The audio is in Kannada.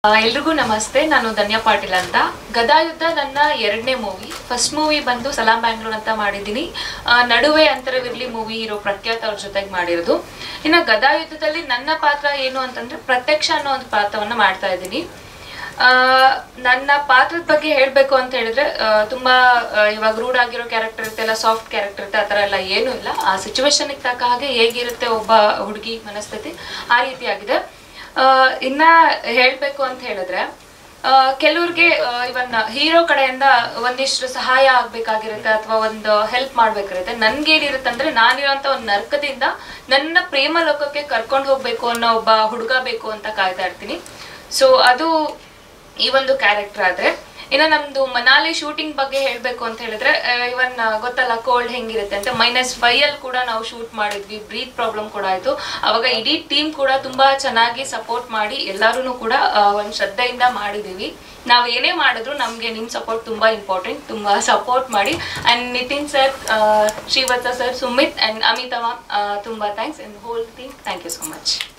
ಆ, ಎಲ್ರಿಗೂ ನಮಸ್ತೆ ನಾನು ಧನ್ಯ ಪಾಟೀಲ್ ಅಂತ ಗದಾಯುದ್ಧ ನನ್ನ ಎರಡನೇ ಮೂವಿ ಫಸ್ಟ್ ಮೂವಿ ಬಂದು ಸಲಾಂ ಬ್ಯಾಂಗ್ಳೂರ್ ಅಂತ ಮಾಡಿದ್ದೀನಿ ಆ, ನಡುವೆ ಅಂತರವಿರ್ಲಿ ಮೂವಿ ಹೀರೋ ಪ್ರಖ್ಯಾತ್ ಅವ್ರ ಜೊತೆಗೆ ಮಾಡಿರೋದು ಇನ್ನು ಗದಾಯುದ್ಧದಲ್ಲಿ ನನ್ನ ಪಾತ್ರ ಏನು ಅಂತಂದ್ರೆ ಪ್ರತ್ಯಕ್ಷ ಅನ್ನೋ ಒಂದು ಪಾತ್ರವನ್ನ ಮಾಡ್ತಾ ಇದ್ದೀನಿ ಆ, ನನ್ನ ಪಾತ್ರದ ಬಗ್ಗೆ ಹೇಳಬೇಕು ಅಂತ ಹೇಳಿದ್ರೆ ಆ, ತುಂಬಾ ಆ, ಇವಾಗ ರೂಢ್ ಆಗಿರೋ ಕ್ಯಾರೆಕ್ಟರ್ ಇರುತ್ತೆ ಎಲ್ಲ ಸಾಫ್ಟ್ ಕ್ಯಾರೆಕ್ಟರ್ ಇರುತ್ತೆ ಆ ಥರ ಎಲ್ಲ ಏನೂ ಇಲ್ಲ ಆ ಸಿಚುವೇಶನ್ಗೆ ತಕ್ಕ ಹಾಗೆ ಹೇಗಿರುತ್ತೆ ಒಬ್ಬ ಹುಡುಗಿ ಮನಸ್ಥಿತಿ ಆ ರೀತಿಯಾಗಿದೆ ಆ, ಇನ್ನ ಹೇಳ್ಬೇಕು ಅಂತ ಹೇಳಿದ್ರೆ ಆ, ಕೆಲವ್ರಿಗೆ ಇವನ್ ಹೀರೋ ಕಡೆಯಿಂದ ಒಂದಿಷ್ಟು ಸಹಾಯ ಆಗ್ಬೇಕಾಗಿರುತ್ತೆ ಅಥವಾ ಒಂದು ಹೆಲ್ಪ್ ಮಾಡ್ಬೇಕಾಗಿರುತ್ತೆ ನನ್ಗೇನಿರುತ್ತೆ ಅಂದ್ರೆ ನಾನಿರೋಂಥ ಒಂದು ನರ್ಕದಿಂದ ನನ್ನ ಪ್ರೇಮ ಲೋಕಕ್ಕೆ ಕರ್ಕೊಂಡು ಹೋಗ್ಬೇಕು ಅನ್ನೋ ಒಬ್ಬ ಹುಡುಗ ಬೇಕು ಅಂತ ಕಾಯ್ತಾ ಇರ್ತೀನಿ ಸೊ ಅದು ಈ ಒಂದು ಕ್ಯಾರೆಕ್ಟರ್ ಆದ್ರೆ ಇನ್ನು ನಮ್ದು ಮನಾಲಿ ಶೂಟಿಂಗ್ ಬಗ್ಗೆ ಹೇಳ್ಬೇಕು ಅಂತ ಹೇಳಿದ್ರೆ ಇವನ್ ಗೊತ್ತಲ್ಲ ಕೋಲ್ಡ್ ಹೆಂಗಿರುತ್ತೆ ಅಂತ ಮೈನಸ್ ಫೈವ್ ಅಲ್ಲಿ ಕೂಡ ನಾವು ಶೂಟ್ ಮಾಡಿದ್ವಿ ಬ್ರೀತ್ ಪ್ರಾಬ್ಲಮ್ ಕೂಡ ಆಯ್ತು ಅವಾಗ ಇಡೀ ಟೀಮ್ ಕೂಡ ತುಂಬಾ ಚೆನ್ನಾಗಿ ಸಪೋರ್ಟ್ ಮಾಡಿ ಎಲ್ಲರೂ ಕೂಡ ಆ, ಒಂದ್ ಶ್ರದ್ಧೆಯಿಂದ ಮಾಡಿದೀವಿ ನಾವು ಏನೇ ಮಾಡಿದ್ರು ನಮಗೆ ನಿಮ್ ಸಪೋರ್ಟ್ ತುಂಬಾ ಇಂಪಾರ್ಟೆಂಟ್ ತುಂಬಾ ಸಪೋರ್ಟ್ ಮಾಡಿ and Nitin sir Srivatsa sir Sumit and Amita ma'am ತುಂಬಾ thanks and whole team thank you so much